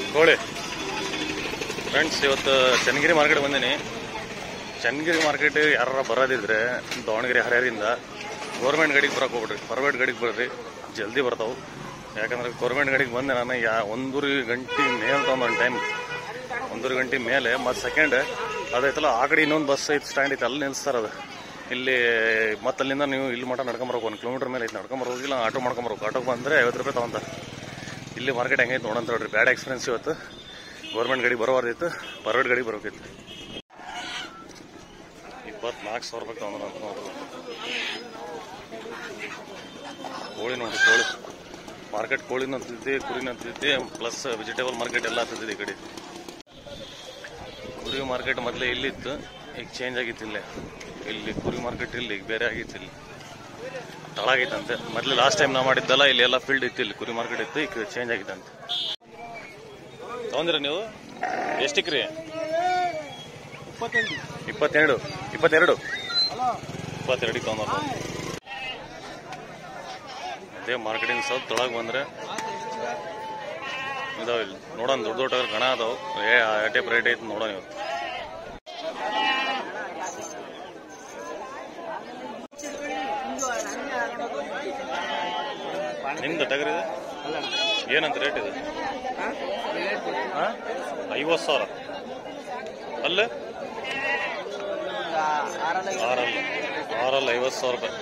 ಕೋಳಿ ಫ್ರೆಂಡ್ಸ್ ಇವತ್ತು ಚನ್ನಗಿರಿ ಮಾರ್ಕೆಟ್ ಬಂದೀನಿ ಚನ್ನಗಿರಿ ಮಾರ್ಕೆಟ್ ಯಾರ ಬರೋದಿದ್ರೆ ದಾವಣಗೆರೆ ಹರಿಹರಿಂದ ಗೌರ್ಮೆಂಟ್ ಗಾಡಿಗೆ ಬರಕ್ಕೆ ಹೋಗ್ಬಿಡ್ರಿ ಪ್ರೈವೇಟ್ ಗಾಡಿಗೆ ಬರ್ರಿ ಜಲ್ದಿ ಬರ್ತಾವೆ ಯಾಕಂದ್ರೆ ಗೌರ್ಮೆಂಟ್ ಗಾಡಿಗೆ ಬಂದೆ ನಾನು ಯಾ ಒಂದೂರು ಗಂಟೆ ಮೇಲೆ ತೊಗೊಂಡು ಟೈಮ್ ಒಂದೂರು ಗಂಟೆ ಮೇಲೆ ಮತ್ತು ಸೆಕೆಂಡ್ ಅದೈತಲ್ಲ ಆ ಕಡೆ ಇನ್ನೊಂದು ಬಸ್ ಐತೆ ಸ್ಟ್ಯಾಂಡ್ ಐತೆ ಅಲ್ಲಿ ನಿಲ್ಲಿಸ್ತಾರೆ ಅದು ಇಲ್ಲಿ ಮತ್ತೆ ಅಲ್ಲಿಂದ ನೀವು ಇಲ್ಲಿ ಮಠ ನಡ್ಕೊಂಬರ್ಬೇಕು ಒಂದು ಕಿಲೋಮೀಟರ್ ಮೇಲೆ ಐತೆ ನಡ್ಕೊಂಬರೋಗಿಲ್ಲ ಆಟೋ ಮಾಡ್ಕೊಂಬರ್ಬೇಕು ಆಟೋಗೆ ಬಂದರೆ ಐವತ್ತು ರೂಪಾಯಿ ತಗೊಂತಾರೆ ಇಲ್ಲಿ ಮಾರ್ಕೆಟ್ ಹೆಂಗೈತೆ ನೋಡಂತ ಹೇಳ್ರಿ ಬ್ಯಾಡ್ ಎಕ್ಸ್ಪೀರಿಯನ್ಸ್ ಇವತ್ತು ಗೌರ್ಮೆಂಟ್ ಗಾಡಿ ಬರೋವಾರ್ದಿತ್ತು ಪ್ರೈವೇಟ್ ಗಾಡಿ ಬರೋಕಿತ್ತು ಇಪ್ಪತ್ನಾಲ್ಕು ಸಾವಿರ ರೂಪಾಯಿ ತಗೊಂಡ್ರು ನೋಡ್ರಿ ಕೋಳಿ ನೋಡಿ ಕೋಳಿ ಮಾರ್ಕೆಟ್ ಕೋಳಿನೂ ಅಂತಿದ್ದೆ ಕುರಿನೂ ಅಂತಿದ್ದೆ ಪ್ಲಸ್ ವೆಜಿಟೇಬಲ್ ಮಾರ್ಕೆಟ್ ಎಲ್ಲ ಅಂತಿದ್ದೆ ಈ ಕಡೆ ಕುರಿ ಮಾರ್ಕೆಟ್ ಮೊದಲೇ ಇಲ್ಲಿತ್ತು ಈಗ ಚೇಂಜ್ ಆಗಿತ್ತು ಇಲ್ಲೇ ಇಲ್ಲಿ ಕುರಿ ಮಾರ್ಕೆಟ್ ಇಲ್ಲಿ ಈಗ ಬೇರೆ ಆಗಿತ್ತು ಇಲ್ಲಿ ತಳಾಗೈತಂತೆ ಮೊದಲು ಲಾಸ್ಟ್ ಟೈಮ್ ನಾವು ಮಾಡಿದ್ದಲ್ಲ ಇಲ್ಲಿ ಎಲ್ಲ ಫೀಲ್ಡ್ ಇತ್ತು ಇಲ್ಲಿ ಕುರಿ ಮಾರ್ಕೆಟ್ ಇತ್ತು ಈಗ ಚೇಂಜ್ ಆಗಿತ್ತಂತೆ ತಗೊಂದಿರ ನೀವು ಎಷ್ಟಕ್ರಿ ಇಪ್ಪತ್ತೆರಡು ಇಪ್ಪತ್ತೆರಡು ಇಪ್ಪತ್ತೆರಡಿಗೆ ತಗೊಂಡ್ರು ಅದೇ ಮಾರ್ಕೆಟಿಂಗ್ ಸ್ವಲ್ಪ ತೊಳಗೆ ಬಂದ್ರೆ ಇದಾವ ಇಲ್ಲಿ ನೋಡೋಣ ದೊಡ್ಡ ದೊಡ್ಡ ಗಣ ಅದಾವ ಏ ಟೈಪ್ ರೇಟ್ ಐತೆ ನೋಡೋಣ ಇವತ್ತು ನಿಮ್ದು ಟಗರ್ ಇದೆ ಏನಂತ ರೇಟ್ ಇದೆ ಐವತ್ತು ಸಾವಿರ ಅಲ್ಲ ಆರಲ್ಲ ಆರಲ್ಲ ಐವತ್ತು ಸಾವಿರ ರೂಪಾಯಿ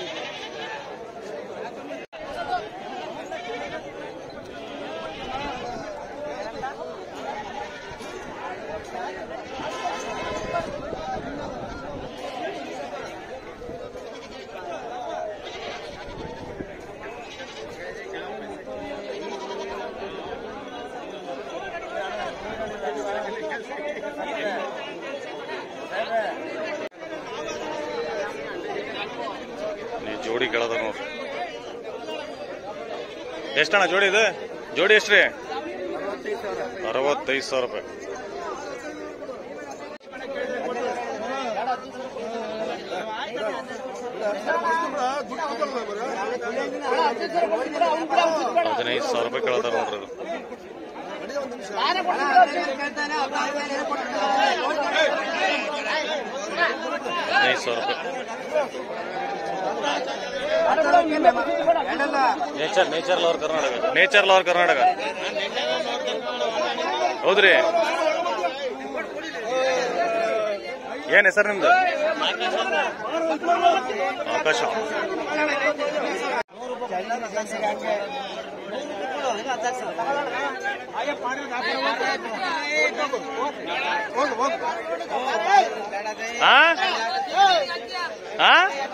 ನೀ ಜೋಡಿ ಕೇಳದ ನೋಡ್ರಿ ಎಷ್ಟಣ್ಣ ಜೋಡಿ ಇದು ಜೋಡಿ ಎಷ್ಟ್ರಿ ಅರವತ್ತೈದು ಸಾವಿರ ರೂಪಾಯಿ ಹದಿನೈದು ಸಾವಿರ ರೂಪಾಯಿ ಕೇಳತಾರ ನೋಡ್ರಿ ಅದು ಹದಿನೈದು ಸಾವಿರ ರೂಪಾಯಿ nature nature lover Karnataka nature lover Karnataka ಹೌದ್ರಿ ಏನ್ ಹೆಸರು ನಿಮ್ದು ಆಕಾಶ ಆ? ಆ?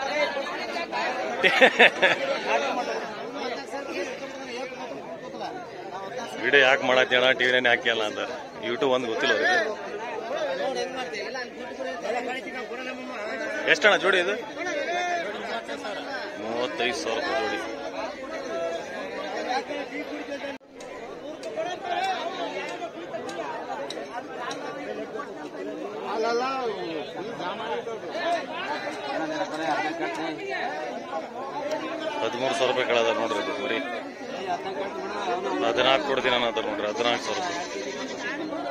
ವಿಡಿಯೋ ಯಾಕೆ ಮಾಡತ್ತಿ ಅಣ್ಣ ಟಿವಿನೇ ಹಾಕಿಯಲ್ಲ ಅಂತ ಯೂಟ್ಯೂಬ್ ಒಂದು ಗೊತ್ತಿಲ್ಲ ಅವ್ರಿಗೆ ಎಷ್ಟಣ್ಣ ಜೋಡಿ ಇದು ಮೂವತ್ತೈದು ಸಾವಿರ ರೂಪಾಯಿ ಜೋಡಿ ಹದಿಮೂರು ಸಾವಿರ ರೂಪಾಯಿ ಕೇಳದ ನೋಡ್ರಿ ಇದು ಬರೀ ಹದಿನಾಲ್ಕು ಕೊಡ್ತೀನಿ ಅನ್ನೋದು ನೋಡ್ರಿ ಹದಿನಾಲ್ಕು ಸಾವಿರ ರೂಪಾಯಿ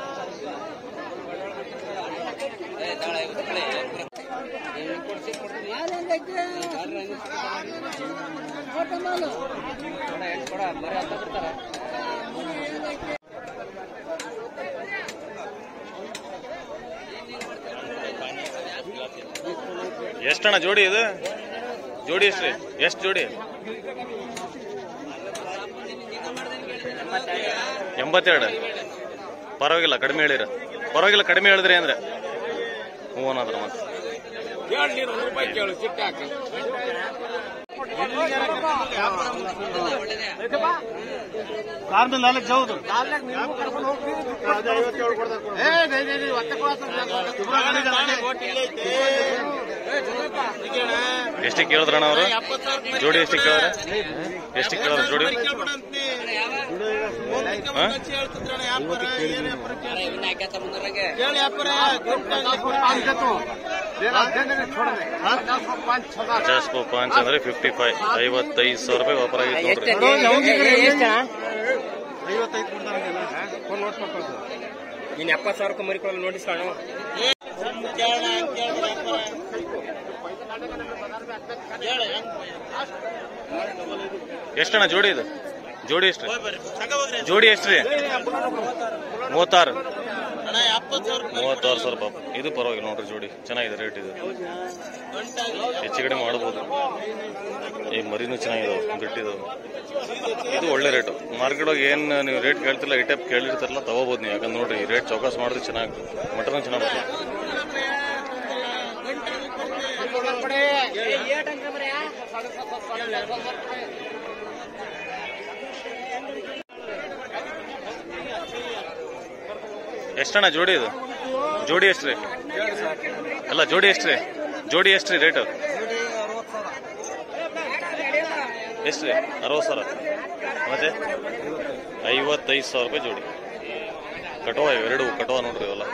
ಎಷ್ಟಣ್ಣ ಜೋಡಿ ಇದು ಜೋಡಿ ಎಷ್ಟ್ರಿ ಎಷ್ಟು ಜೋಡಿ ಎಂಬತ್ತೆರಡು ಪರವಾಗಿಲ್ಲ ಕಡಿಮೆ ಹೇಳಿರ ಪರವಾಗಿಲ್ಲ ಕಡಿಮೆ ಹೇಳಿದ್ರಿ ಅಂದ್ರೆ ಹ್ಞೂ ಅನ್ನೋದ್ರ ಮತ್ತೆ ಕಾರ್ನ ನಾಲ್ಕು ಜೌದು ಎಷ್ಟಿಗೆ ಕೇಳಿದ್ರಣ್ಣ ಅವರು ಜೋಡಿ ಎಷ್ಟಿಗೆ ಕೇಳಿದ್ರೆ ಎಷ್ಟಿಗೆ ಕೇಳಿದ್ರು ಜೋಡಿ ಹಾ? ಪಚಾಸ್ ಕೋ ಪಾಂಚ್ ಅಂದ್ರೆ ಫಿಫ್ಟಿ ಫೈವ್ ಐವತ್ತೈದು ಸಾವಿರ ರೂಪಾಯಿ ವ್ಯಾಪಾರ ಆಗಿತ್ತು ನೋಡ್ರಿ ಐವತ್ತೈದು ಕೊಡ್ತಾರೆ ಫೋನ್ ನೋಟ್ ಮಾಡ್ಕೊಳ್ತಾರೆ ನೀನ್ ಎಪ್ಪತ್ತು ಸಾವಿರಕ್ಕೆ ಮರಿ ಕೊಡಲ್ಲ ನೋಟಿಸ್ ಕಾಣು ಎಷ್ಟಣ್ಣ ಜೋಡಿ ಇದು ಜೋಡಿ ಎಷ್ಟ್ರಿ ಜೋಡಿ ಎಷ್ಟ್ರಿ ಮೂವತ್ತಾರು ಮೂವತ್ತಾರು ಸಾವಿರ ರೂಪಾಯಿ ಇದು ಪರವಾಗಿಲ್ಲ ನೋಡ್ರಿ ಜೋಡಿ ಚೆನ್ನಾಗಿದೆ ರೇಟ್ ಇದು ಹೆಚ್ಚು ಕಡಿಮೆ ಮಾಡ್ಬೋದು ಈ ಮರಿನೂ ಚೆನ್ನಾಗಿದಾವೆ ಗಟ್ಟಿದಾವೆ ಇದು ಒಳ್ಳೆ ರೇಟು ಮಾರ್ಕೆಟ್ ಒಳಗೆ ಏನು ನೀವು ರೇಟ್ ಕೇಳ್ತಿಲ್ಲ ಈ ಟೈಪ್ ಕೇಳಿರ್ತಾರಲ್ಲ ತಗೋಬೋದು ನೀವು ಯಾಕಂದ್ರೆ ನೋಡ್ರಿ ಈ ರೇಟ್ ಚೌಕಾಸ್ ಮಾಡಿದ್ರೆ ಚೆನ್ನಾಗಿ ಮಟನ್ ಚೆನ್ನಾಗಿ ಬರ್ತದೆ ಎಷ್ಟಣ್ಣ ಜೋಡಿ ಇದು ಜೋಡಿ ಎಷ್ಟ್ರಿ ಅಲ್ಲ ಜೋಡಿ ಎಷ್ಟ್ರಿ ಜೋಡಿ ಎಷ್ಟ್ರಿ ರೇಟು ಎಷ್ಟ್ರಿ ಅರವತ್ತು ಸಾವಿರ ಮತ್ತೆ ಐವತ್ತೈದು ಸಾವಿರ ರೂಪಾಯಿ ಜೋಡಿ ಕಟೋವ ಇವು ಎರಡು ಕಟೋವ ನೋಡ್ರಿ ಇವೆಲ್ಲ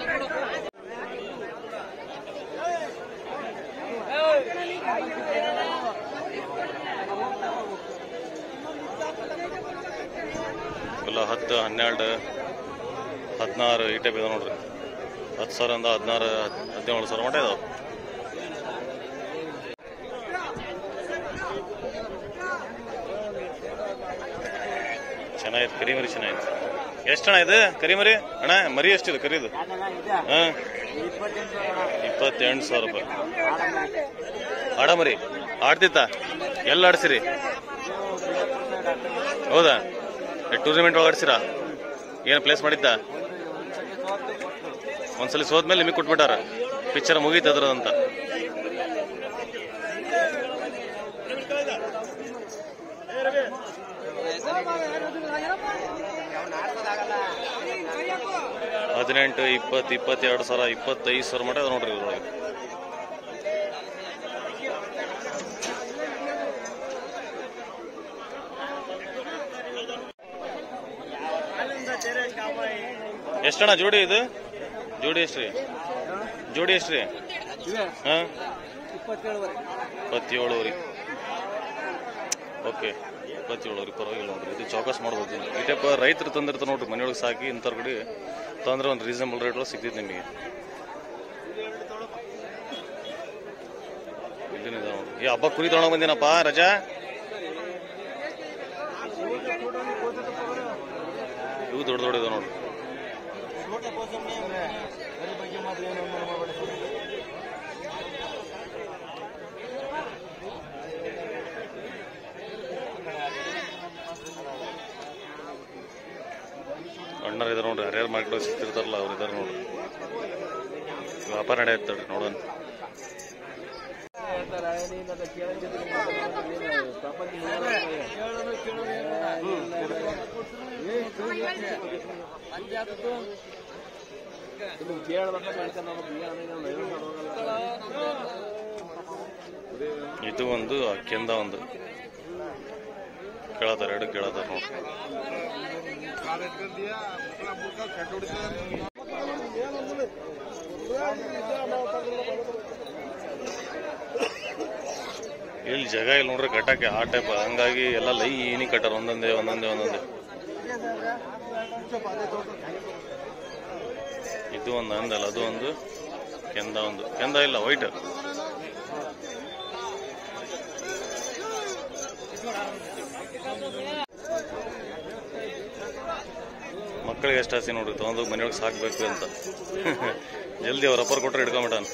ಇಲ್ಲ ಹತ್ತು ಹನ್ನೆರಡು ಹದಿನಾರು ಈ ಟೈಪ್ ಇದೆ ನೋಡ್ರಿ ಹತ್ತು ಸಾವಿರದಿಂದ ಹದಿನಾರು ಹದಿನೇಳು ಸಾವಿರ ಮಟ್ಟ ಇದಾವೆ ಚೆನ್ನಾಗಿತ್ತು ಕರಿಮರಿ ಚೆನ್ನಾಗಿತ್ತು ಎಷ್ಟಣ್ಣ ಇದು ಕರಿಮರಿ ಅಣ್ಣ ಮರಿ ಎಷ್ಟಿದೆ ಕರಿದು ಹಾ ಇಪ್ಪತ್ತೆಂಟು ಸಾವಿರ ರೂಪಾಯಿ ಆಡ ಮರಿ ಆಡ್ತಿತ್ತ ಎಲ್ಲ ಆಡ್ಸಿರಿ ಹೌದಾ ಟೂರ್ನಮೆಂಟ್ ಒಳಗೆ ಆಡ್ಸಿರಾ ಏನು ಪ್ಲೇಸ್ ಮಾಡಿದ್ದ ಒಂದ್ಸಲಿ ಸೋದ್ಮೇಲೆ ನಿಮಗೆ ಕೊಟ್ಬಿಟ್ಟಾರ ಪಿಕ್ಚರ್ ಮುಗೀತು ಅದ್ರದಂತ ಹದಿನೆಂಟು ಇಪ್ಪತ್ತು ಇಪ್ಪತ್ತೆರಡು ಸಾವಿರ ಇಪ್ಪತ್ತೈದು ಸಾವಿರ ಮಟ್ಟ ಅದ ನೋಡ್ರಿ ಇದ್ರೊಳಗೆ ಎಷ್ಟಣ್ಣ ಜೋಡಿ ಇದು ಜೋಡಿ ಎಷ್ಟ್ರಿ ಜೋಡಿ ಎಷ್ಟ್ರಿ ಹಾ ಇಪ್ಪತ್ತೇಳುವರೆ ಓಕೆ ಇಪ್ಪತ್ತೇಳುವರೆ ಪರವಾಗಿಲ್ಲ ನೋಡ್ರಿ ಇದು ಚೌಕಾಸ್ ಮಾಡ್ಬೋದು ಈ ಟೈಪ್ ರೈತರು ತಂದಿರ್ತಾರೆ ನೋಡ್ರಿ ಮನೆಯೊಳಗೆ ಸಾಕಿ ಇಂಥವ್ರ ಕಡೆ ತಂದ್ರೆ ಒಂದು ರೀಸನಬಲ್ ರೇಟ್ ಒಳಗೆ ಸಿಗ್ತೈತೆ ನಿಮಗೆ ಇಲ್ಲಿನ ಇದಾವೆ ನೋಡ್ರಿ ಈ ಹಬ್ಬ ಕುರಿ ತೊಗೊಂಡ್ ಬಂದಿನಪ್ಪ ರಜಾ ಇವು ದೊಡ್ಡ ದೊಡ್ಡ ಇದಾವೆ ನೋಡ್ರಿ ಅಣ್ಣರು ಇದಾರೆ ನೋಡ್ರಿ ಹರಿಹರ ಮಾರ್ಕೆಟ್ ಸಿಗ್ತಿರ್ತಾರಲ್ಲ ಅವ್ರು ಇದಾರೆ ನೋಡ್ರಿ ವ್ಯಾಪಾರ ನಡೆಯುತ್ತೆ ನೋಡೋಣ ಇದು ಒಂದು ಅಕ್ಕಿಂದ ಒಂದು ಕೇಳತ್ತಾರ ಎರಡು ಕೇಳತ್ತಾರ ನೋಡ್ರಿ ಇಲ್ಲಿ ಜಾಗ ಇಲ್ಲ ನೋಡ್ರಿ ಕಟ್ಟಕ್ಕೆ ಆ ಟೈಪ್ ಹಂಗಾಗಿ ಎಲ್ಲ ಲೈನಿ ಕಟ್ಟಾರ ಒಂದೊಂದೇ ಒಂದೊಂದೇ ಒಂದೊಂದೇ ಇದು ಒಂದು ಅಂದಲ್ಲ ಅದು ಒಂದು ಕೆಂದ ಒಂದು ಕೆಂದ ಇಲ್ಲ ವೈಟ್ ಮಕ್ಕಳಿಗೆ ಎಷ್ಟು ಆಸೆ ನೋಡ್ರಿ ತಗೊಂಡು ಮನೆಯೊಳಗೆ ಸಾಕ್ಬೇಕು ಅಂತ ಜಲ್ದಿ ಅವ್ರ ಅಪ್ಪರ್ ಕೊಟ್ರೆ ಹಿಡ್ಕೊಂಬಿಟ್ಟಾನ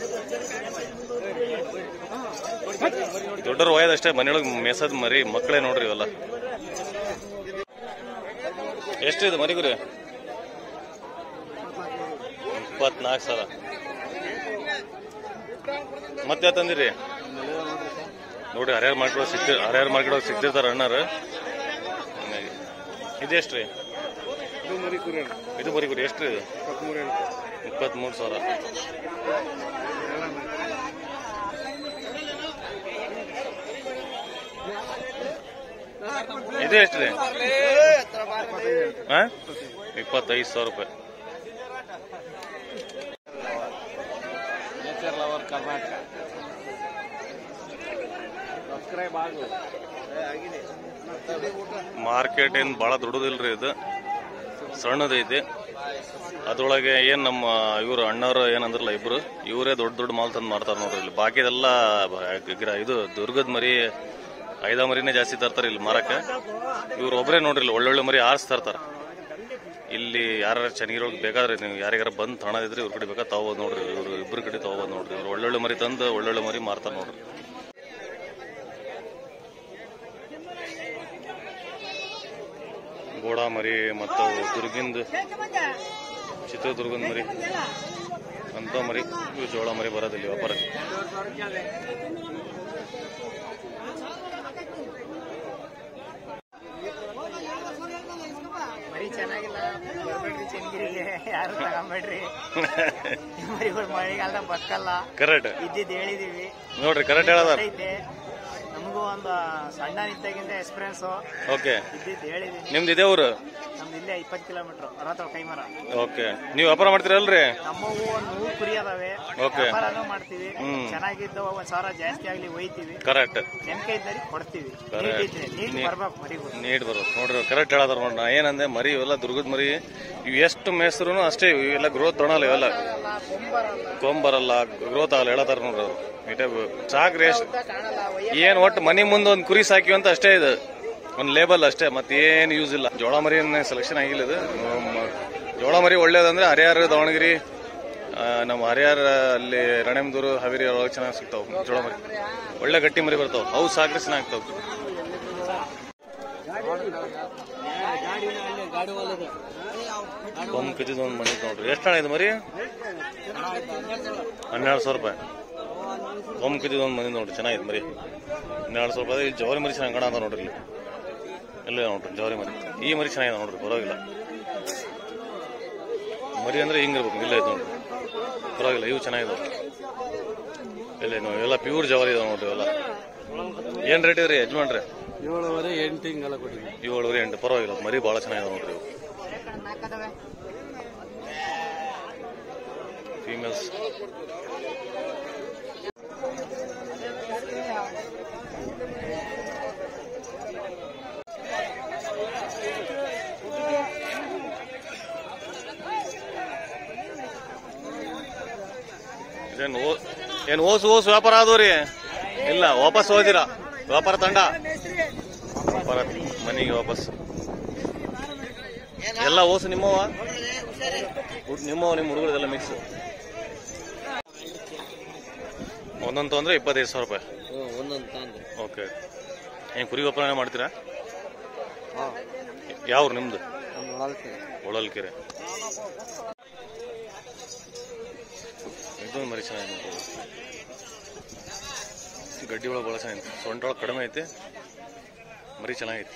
ದೊಡ್ಡವ್ರ ವಯದಷ್ಟೇ ಮನೆಯೊಳಗೆ ಮೆಸದ್ ಮರಿ ಮಕ್ಕಳೇ ನೋಡ್ರಿ ಇವೆಲ್ಲ ಎಷ್ಟಿದೆ ಮರಿಗುರಿ ಇಪ್ಪತ್ನಾಲ್ಕು ಸಾವಿರ ಮತ್ತೆ ಯಾವ್ದ್ ತಂದಿರಿ ನೋಡಿ ಹರಿಹರ ಮಾರ್ಕೆಟ್ ಸಿಗ್ತಿ ಹರಿಹರ ಮಾರ್ಕೆಟ್ ಸಿಗ್ತಿರ್ತಾರ ಅಣ್ಣಾರು ಹಂಗಾಗಿ ಇದೆಷ್ಟ್ರಿ ಇದು ಮರಿ ಕುರಿ ಇದು ಮರಿಗುರಿ ಎಷ್ಟ್ರಿ ಇದು ಇಪ್ಪತ್ಮೂರು ಇಪ್ಪತ್ಮೂರು ಸಾವಿರ ಇದು ಎಷ್ಟ್ರಿ ಹಾ ಇಪ್ಪತ್ತೈದು ಸಾವಿರ ರೂಪಾಯಿ ನೇಚರ್ ಲವರ್ ಕರ್ನಾಟಕ ಸಬ್ಸ್ಕ್ರೈಬ್ ಆಗು ಮಾರ್ಕೆಟ್ ಏನು ಭಾಳ ದೊಡ್ಡದಿಲ್ರಿ ಇದು ಸಣ್ಣದೈತಿ ಅದ್ರೊಳಗೆ ಏನ್ ನಮ್ಮ ಇವರು ಅಣ್ಣವ್ರು ಏನಂದ್ರಲ್ಲ ಇಬ್ರು ಇವರೇ ದೊಡ್ಡ ದೊಡ್ಡ ಮಾಲ್ ತಂದು ಮಾರ್ತಾರ ನೋಡ್ರಿ ಇಲ್ಲಿ ಬಾಕಿದೆಲ್ಲ ಬ- ಗಿಡ ಇದು ದುರ್ಗದ ಮರಿ ಐದ ಮರಿನೇ ಜಾಸ್ತಿ ತರ್ತಾರೆ ಇಲ್ಲಿ ಮಾರಕ್ಕೆ ಇವ್ರು ಒಬ್ಬರೇ ನೋಡ್ರಿ ಇಲ್ಲಿ ಒಳ್ಳೊಳ್ಳೆ ಮರಿ ಆರಿಸಿ ತರ್ತಾರ ಇಲ್ಲಿ ಯಾರ ಚೆನ್ನಾಗಿರೋಳಗೆ ಬೇಕಾದ್ರೆ ನೀವು ಯಾರಿಗಾರ ಬಂದು ತಣದಿದ್ರೆ ಇವ್ರ ಕಡೆ ಬೇಕಾ ತಗೋಬೋದು ನೋಡ್ರಿ ಇವ್ರು ಇಬ್ರು ಕಡೆ ತಗೋಬೋದು ನೋಡ್ರಿ ಇವ್ರು ಒಳ್ಳೊಳ್ಳೆ ಮರಿ ತಂದು ಒಳ್ಳೊಳ್ಳೆ ಮರಿ ಮಾರ್ತಾರ ನೋಡ್ರಿ ಗೋಡಾ ಮರಿ ಮತ್ತು ದುರ್ಗಿಂದ ಚಿತ್ರದುರ್ಗದ ಮರಿ ಅಂತ ಮರಿ ಇವು ಜೋಳ ಮರಿ ಬರೋದಿಲ್ಲ ವ್ಯಾಪಾರ ಮರಿ ಚೆನ್ನಾಗಿಲ್ಲ ಬರ್ಬೇಡ್ರಿ ಚೆನ್ನಗಿರಿಗೆ ಯಾರು ತಗೊಂಬೇಡ್ರಿ ಮರಿಗಳು ಮಳೆಗಾಲದಾಗ ಬದುಕಲ್ಲ ಕರೆಕ್ಟ್ ಇದ್ದಿದ್ದು ಹೇಳಿದೀವಿ ನೋಡ್ರಿ ಕರೆಕ್ಟ್ ಹೇಳದಾರ ಐತೆ ನಮಗೂ ಒಂದು ಸಣ್ಣ ನಿದ್ದಾಗಿಂದ ಎಕ್ಸ್ಪೀರಿಯನ್ಸ್ ಓಕೆ ಇದ್ದಿದ್ದು ಹೇಳಿದೀನಿ ನಿಮ್ದು ಇದೇ ಊರು ನಮ್ದು ಇಲ್ಲೇ ಇಪ್ಪತ್ತು ಕಿಲೋಮೀಟರ್ ಅರವತ್ತು ಕೈಮರ ಓಕೆ ನೀವು ವ್ಯಾಪಾರ ಮಾಡ್ತೀರಲ್ರಿ ನಮ್ಮವು ಒಂದು ನೂರು ಕುರಿ ಅದಾವೆ Okay. ವ್ಯಾಪಾರನೂ ಮಾಡ್ತೀವಿ ಹ್ಮ್. ಚೆನ್ನಾಗಿದ್ದವ ಒಂದ್ ಸಾವಿರ ಜಾಸ್ತಿ ಆಗ್ಲಿ ಒಯ್ತೀವಿ ಕರೆಕ್ಟ್ ನೆನ್ಕೆ ಇದ್ದರಿ ಕೊಡ್ತೀವಿ Correct. ನೀಟ್ ಇದ್ರೆ ನೀಟ್ ನೀಟ್. ಬರ್ಬೇಕು ಮರಿಗಳು ನೀಟ್ ಬರೋದು ನೋಡ್ರಿ ಕರೆಕ್ಟ್ ಹೇಳದಾರ ನೋಡ್ರಿ ನಾ ಏನಂದೆ ಮರಿ ಇವೆಲ್ಲ ದುರ್ಗದ ಮರಿ ಇವು ಎಷ್ಟು ಮೇಸ್ರು ಅಷ್ಟೇ ಇವೆಲ್ಲ ಗ್ರೋತ್ ತೊಗೊಳಲ್ಲ ಇವೆಲ್ಲ ಕೊಂಬರಲ್ಲ ಗ್ರೋತ್ ಆಗಲ್ಲ ಹೇಳತಾರ ನೋಡ್ರಿ ಅವ್ರು ಇಟೇ ಸಾಕ್ರಿ ಎಷ್ಟು ಕಾಣಲ್ಲ ಏನ್ ಒಟ್ಟು ಮನಿ ಮುಂದೆ ಒಂದು ಕುರಿ ಸಾಕಿವಿ ಅಂತ ಅಷ್ಟೇ ಇದು ಒಂದು ಲೇಬಲ್ ಅಷ್ಟೇ ಮತ್ತೆ ಏನ್ ಯೂಸ್ ಇಲ್ಲ ಜೋಳ ಮರಿ ಸೆಲೆಕ್ಷನ್ ಆಗಿಲ್ಲ ಇದು ಮ- ಜೋಳ ಮರಿ ಒಳ್ಳೇದಂದ್ರೆ ಹರಿಹರ ದಾವಣಗೆರೆ ಆ, ನಮ್ಮ ಹರಿಹರ ಅಲ್ಲಿ ರಣೆಮದೂರು ಹಾವೇರಿ ಒಳಗೆ ಚೆನ್ನಾಗಿ ಸಿಗ್ತಾವ ಜೋಳ ಮರಿ ಒಳ್ಳೆ ಗಟ್ಟಿ ಮರಿ ಬರ್ತಾವ ಅವು ಸಾಕ್ರೆ ಚೆನ್ನಾಗ್ತಾವ ಒಂದು ಕೆಜಿದ ಒಂದು ಮನಿ ನೋಡ್ರಿ ಎಷ್ಟು ಹಣ ಇದು ಮರಿ ಹನ್ನೆರಡು ಸಾವಿರ ರೂಪಾಯಿ ಒಮ್ ಕೆಜಿದ ಒಂದು ಮನಿ ನೋಡ್ರಿ ಚೆನ್ನಾಗಿದೆ ಮರಿ ಹನ್ನೆರಡು ಸಾವಿರ ರೂಪಾಯಿ ಇಲ್ಲಿ ಜವಾರಿ ಮರಿ ಚೆನ್ನಾಗಿ ಕಾಣ ಅಂತ ನೋಡ್ರಿ ಇಲ್ಲಿ ಇಲ್ಲೇ ನೋಡ್ರಿ ಜವಾರಿ ಮರಿ ಈ ಮರಿ ಚೆನ್ನಾಗಿದೆ ನೋಡ್ರಿ ಪರವಾಗಿಲ್ಲ ಮರಿ ಅಂದ್ರೆ ಹಿಂಗಿರ್ಬೇಕು ಇಲ್ಲ ಇದು ನೋಡ್ರಿ ಪರವಾಗಿಲ್ಲ ಇವು ಚೆನ್ನಾಗಿದಾವೆ ಇಲ್ಲ ನೋಡಿ ಎಲ್ಲ ಪ್ಯೂರ್ ಜವಾರಿ ಇದಾವೆ ನೋಡ್ರಿ ಇವೆಲ್ಲ ಏನ್ ರೇಟ್ ಇದ್ರಿ ಯಜಮಾನ್ರಿ ಏಳುವರೆ ಎಂಟು ಹಿಂಗೆಲ್ಲ ಕೊಟ್ಟಿದ್ವಿ ಏಳುವರೆ ಎಂಟು ಪರವಾಗಿಲ್ಲ ಮರಿ ಭಾಳ ಚೆನ್ನಾಗಿದೆ ನೋಡ್ರಿ ಇವು ಫೀಮೇಲ್ಸ್ ಇದೇನು ಓ- ಏನ್ ಓಸು ಓಸು ವ್ಯಾಪಾರ ಆದವ್ರಿ ಇಲ್ಲ ವಾಪಸ್ ಹೋದಿರಾ ವ್ಯಾಪಾರ ತಂಡ ವ್ಯಾಪಾರ ಮನೆಗೆ ವಾಪಸ್ ಎಲ್ಲ ಓಸು ನಿಮ್ಮವ ಹುಡ್- ನಿಮ್ಮವ ನಿಮ್ಮ ಹುಡುಗರದೆಲ್ಲ ಮಿಕ್ಸ್ ಒಂದೊಂದು ಅಂದ್ರೆ ಇಪ್ಪತ್ತೈದು ಸಾವಿರ ರೂಪಾಯಿ ಒಂದೊಂದು ತಂದು ಓಕೆ ಏನ್ ಕುರಿ ವ್ಯಾಪಾರ ಮಾಡ್ತೀರಾ ಯಾವ್ರು ನಿಮ್ದು ನಮ್ಮ ಹೊಳಲ್ಕೆ ಹೊಳಲ್ಕೆರೆ ಇದೊಂದು ಮರಿ ಚೆನ್ನಾಗಿದೆ ನೋಡ್ರಿ. ಗಡ್ಡಿ ಒಳಗೆ ಭಾಳ ಚೆನ್ನಾಗಿದೆ ಸೊಂಟ ಒಳಗೆ ಕಡಿಮೆ ಐತಿ ಮರಿ ಚೆನ್ನಾಗೈತಿ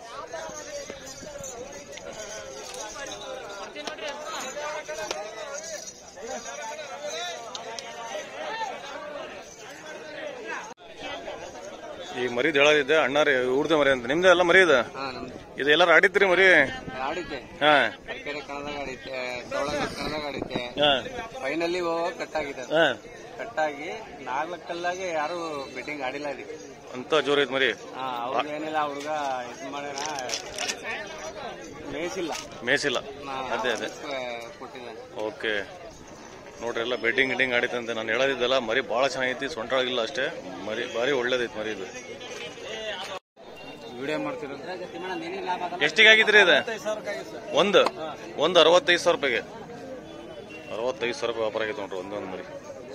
ಈ ಮರಿದ್ ಹೇಳೋದಿದ್ದೆ ಅಣ್ಣಾರಿ ಊರ್ದ ಮರಿ ಅಂತ ನಿಮ್ದು ಎಲ್ಲ ಮರಿ ಇದೆ ಹಾ ನಮ್ದು ಇದು ಎಲ್ಲಾರು ಆಡಿದ್ರಿ ಮರಿ ಆಡಿದ್ದೆ ಹಾ ಕೆರೆ ಕಣದಾಗ ಆಡಿದ್ದೆ ತೋಳದ ಕಣದಾಗ ಆಡಿದ್ದೆ ಹಾ ಫೈನಲಿ ಕಟ್ಟಾಗಿದೆ ಹಾ ಕಟ್ಟಾಗಿ ನಾಲ್ಕಲ್ಲಾಗೆ ಯಾರು ಬೆಟ್ಟಿಂಗ್ ಆಡಿಲ್ಲ ಇದಕ್ಕೆ ಅಂತ ಜೋರ್ ಐತ್ ಮರಿ ಹಾ ಅವ್ರು ಏನಿಲ್ಲ ಹುಡುಗ ಇದು ಮಾಡ್ಯಾನ ಮೇಯಿಸಿಲ್ಲ ಮೇಸಿಲ್ಲ ನಾ ಅದೇ ಅದೇ ಕೊಟ್ಟಿದ್ದಾನೆ ಓಕೆ ನೋಡ್ರಿ ಎಲ್ಲ ಬೆಡ್ಡಿಂಗ್ ಗಿಡ್ಡಿಂಗ್ ಆಡಿತಂತೆ ನಾನು ಹೇಳೋದಿದ್ದಲ್ಲ ಮರಿ ಭಾಳ ಚೆನ್ನಾಗೈತಿ ಸೊಂಟ ಒಳಗಿಲ್ಲ ಅಷ್ಟೇ ಮರಿ ಭಾರಿ ಒಳ್ಳೇದೈತಿ ಮರಿ ಇದು ವಿಡಿಯೋ ಮಾಡ್ತಿರೋದು ಎಷ್ಟಿಗೆ ಆಗಿದ್ರಿ ಇದು ಒಂದು ಒಂದು ಅರವತ್ತೈದು ಸಾವಿರ ರೂಪಾಯಿಗೆ ಅರವತ್ತೈದು ಸಾವಿರ ರೂಪಾಯಿ ವ್ಯಾಪಾರ ಆಗೈತೆ ನೋಡ್ರಿ ಒಂದೊಂದು ಮರಿ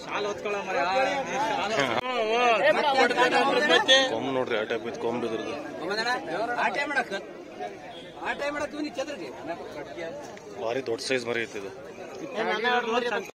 ಕೊಂಬ್ ನೋಡ್ರಿ ಆ ಟೈಪ್ ಇತ್ತು ಕೊಂಬ್ ಇದ್ರದ್ದು ಭಾರಿ ದೊಡ್ಡ ಸೈಜ್ ಮರಿ ಐತಿ ಇದು